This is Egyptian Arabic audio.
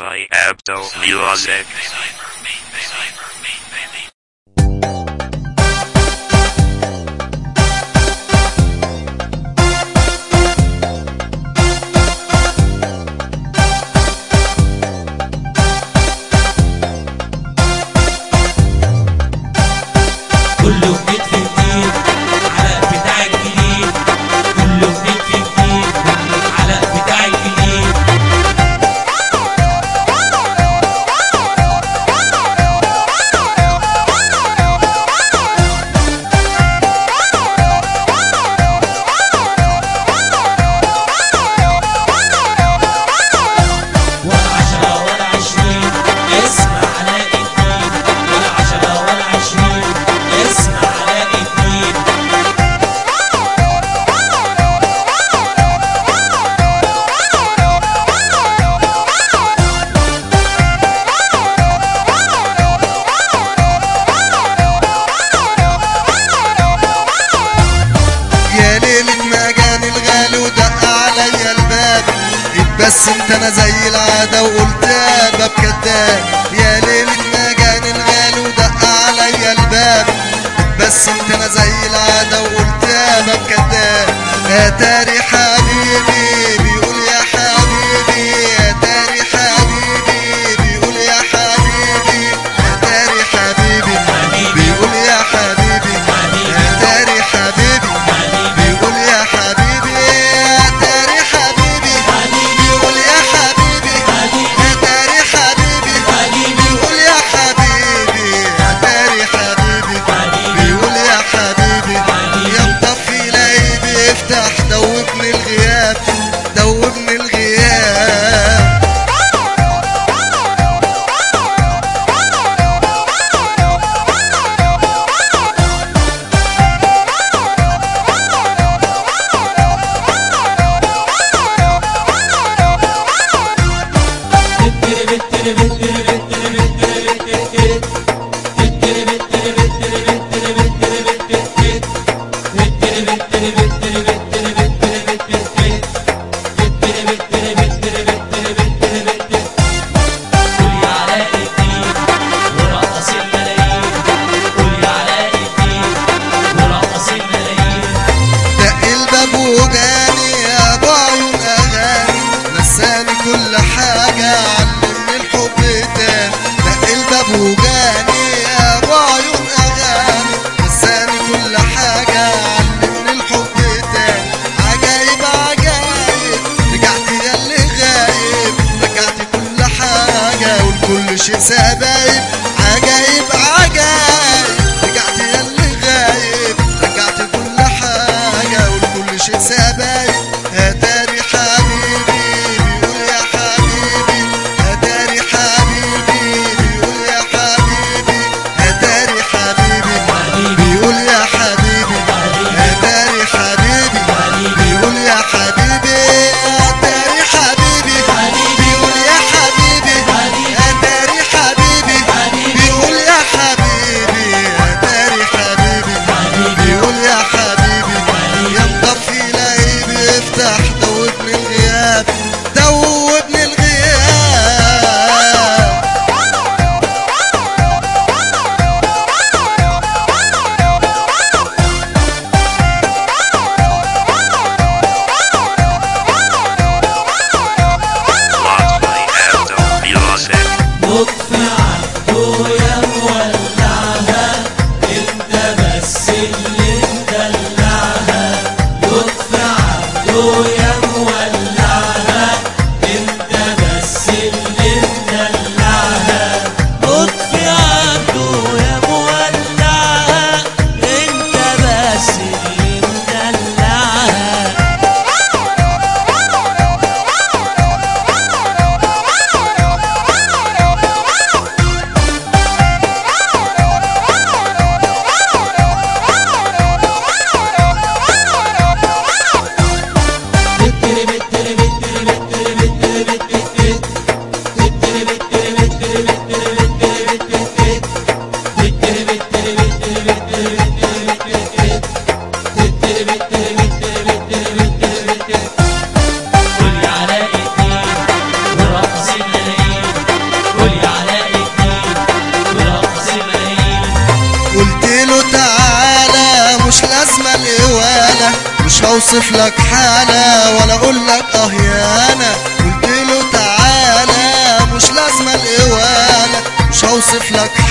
by Abdo Music. كله جديد في جديد على بتاع الجديد كله جديد في جديد على بتاع الجديد ولا عشرة ولا عشرين اسمع علاء الدين ولا عشرة ولا عشرين اسمع علاء الدين يا ليلة ما جاني الغالي ودق عليا الباب اتبسمت انا زي العادة وقلت يا باب كداب يا ليلة ما جاني الغالي ودق عليا الباب اتبسمت انا زي العادة وقلت يا باب كداب يا تاري حبيبي بيقول يا حبيبي يا تاري حبيبي بيقول يا حبيبي يا تاري حبيبي بيقول يا حبيبي يا تاري حبيبي بيقول يا حبيبي يا تاري حبيبي بيقول يا حبيبي يا تاري حبيبي بيقول يا حبيبي يا تاري حبيبي بيقول يا حبيبي يا مطفي لعيبي افتح دوبني الغياب دوبني الغياب قول يا علاء الدين ورقص الملايين قول يا علاء الدين ورقص الملايين دق الباب وجاني يا ابو عيون اغاني نساني كل حاجه علمني الحب تاني دق الباب وجاني يا ابو عيون اغاني نساني كل حاجه علمني الحب تاني عجايب عجايب رجعت يا اللي غايب رجعت كل حاجه والكل شيء سبايب عجايب عجايب رجعت يا اللي غايب رجعت كل حاجة والكل شيء سبايب هتاري حبيبي بيقول يا حبيبي هتاري حبيبي بيقول يا حبيبي هتاري حبيبي بيقول يا حبيبي هتاري حبيبي بيقول يا حبيبي هتاري حبيبي بيقول يا حبيبي هتاري حبيبي بيقول يا هوصف لك حالة ولا اقول لك اه يا انا قلت له تعالى مش لازمة القوالة مش هوصف لك